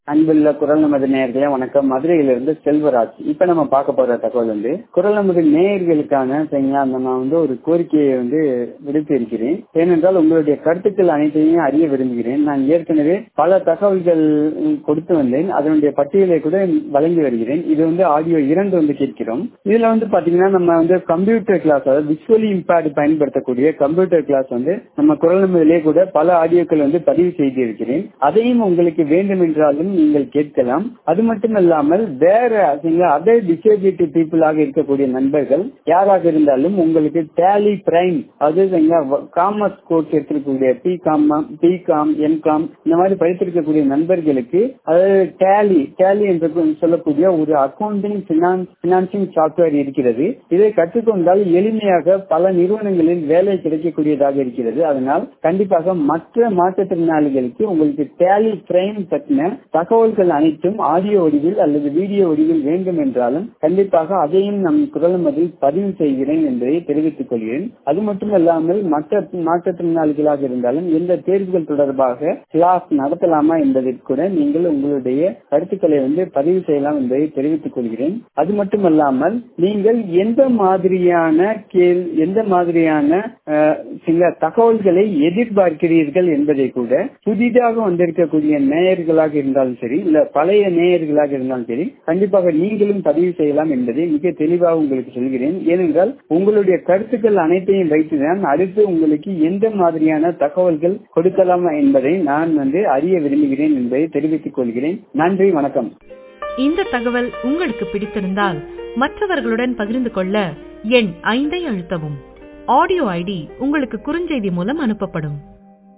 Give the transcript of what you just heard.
அன்புள்ள குரல் நமது நேயர்களே வணக்கம் மதுரையிலிருந்து செல்வராஜ் இப்ப நம்ம பார்க்க போற தகவல் வந்து குரல் நமது நேயர்களுக்கான சரிங்களா நம்ம வந்து ஒரு கோரிக்கையை வந்து விடுத்து இருக்கிறேன் ஏனென்றால் உங்களுடைய கருத்துக்கள் அனைத்தையும் அறிய விரும்புகிறேன் நான் ஏற்கனவே பல தகவல்கள் கொடுத்து வந்தேன் அதனுடைய பட்டியலை கூட வழங்கி வருகிறேன் இது வந்து ஆடியோ இரண்டு வந்து கேட்கிறோம் இதுல வந்து பாத்தீங்கன்னா நம்ம வந்து கம்ப்யூட்டர் கிளாஸ் அதாவது விஷுவலி இம்பேர்டு பயன்படுத்தக்கூடிய கம்ப்யூட்டர் கிளாஸ் வந்து நம்ம குரல் நமதிலே கூட பல ஆடியோக்கள் வந்து பதிவு செய்திருக்கிறேன் அதையும் உங்களுக்கு வேண்டும் என்றாலும் நீங்கள் கேட்கலாம் அது மட்டுமல்லாமல் வேற அதர் டிசேபிலிட்டி பீப்புளாக இருக்கக்கூடிய நண்பர்கள் யாராக இருந்தாலும் உங்களுக்கு டேலி பிரைம் அது காமர்ஸ் கோர்ஸ் எடுத்திருக்கக்கூடிய B com B com M com இந்த மாதிரி படித்திருக்கக்கூடிய நண்பர்களுக்கு அதாவது டேலி டேலி என்று சொல்லக்கூடிய ஒரு அக்கௌண்டிங் பினான்சிங் சாப்ட்வேர் இருக்கிறது இதை கற்றுக்கொண்டால் எளிமையாக பல நிறுவனங்களில் வேலை கிடைக்கக்கூடியதாக இருக்கிறது அதனால் கண்டிப்பாக மற்ற மாற்றுத்திறனாளிகளுக்கு உங்களுக்கு டேலி பிரைம் பற்றின தகவல்கள் அனைத்தும் ஆடியோ வடிவில் அல்லது வீடியோ வடிவில் வேண்டும் என்றாலும் கண்டிப்பாக அதையும் நம் குரல் மதில் பதிவு செய்கிறேன் என்பதை தெரிவித்துக் கொள்கிறேன் அது மட்டுமல்லாமல் மற்ற மாற்றுத்திறனாளிகளாக இருந்தாலும் எந்த தேர்வுகள் தொடர்பாக கிளாஸ் நடத்தலாமா என்பதற்கு கூட நீங்கள் உங்களுடைய கருத்துக்களை வந்து பதிவு செய்யலாம் என்பதை தெரிவித்துக் கொள்கிறேன் அது மட்டுமல்லாமல் நீங்கள் எந்த மாதிரியான கேள் எந்த மாதிரியான சில தகவல்களை எதிர்பார்க்கிறீர்கள் என்பதை கூட புதிதாக வந்திருக்கக்கூடிய நேயர்களாக இருந்தாலும் சரி இல்ல பழைய நேயர்களாக இருந்தாலும் சரி கண்டிப்பாக நீங்களும் பதிவு செய்யலாம் என்பதை மிக தெளிவாக உங்களுக்கு சொல்கிறேன் ஏனென்றால் உங்களுடைய கருத்துக்கள் அனைத்தையும் வைத்துதான் அடுத்து உங்களுக்கு எந்த மாதிரியான தகவல்கள் கொடுக்கலாம் என்பதை நான் வந்து அறிய விரும்புகிறேன் என்பதை தெரிவித்துக் கொள்கிறேன் நன்றி வணக்கம் இந்த தகவல் உங்களுக்கு பிடித்திருந்தால் மற்றவர்களுடன் பகிர்ந்து கொள்ள எண் ஐந்தை அழுத்தவும் ஆடியோ ஐடி உங்களுக்கு குறுஞ்செய்தி மூலம் அனுப்பப்படும்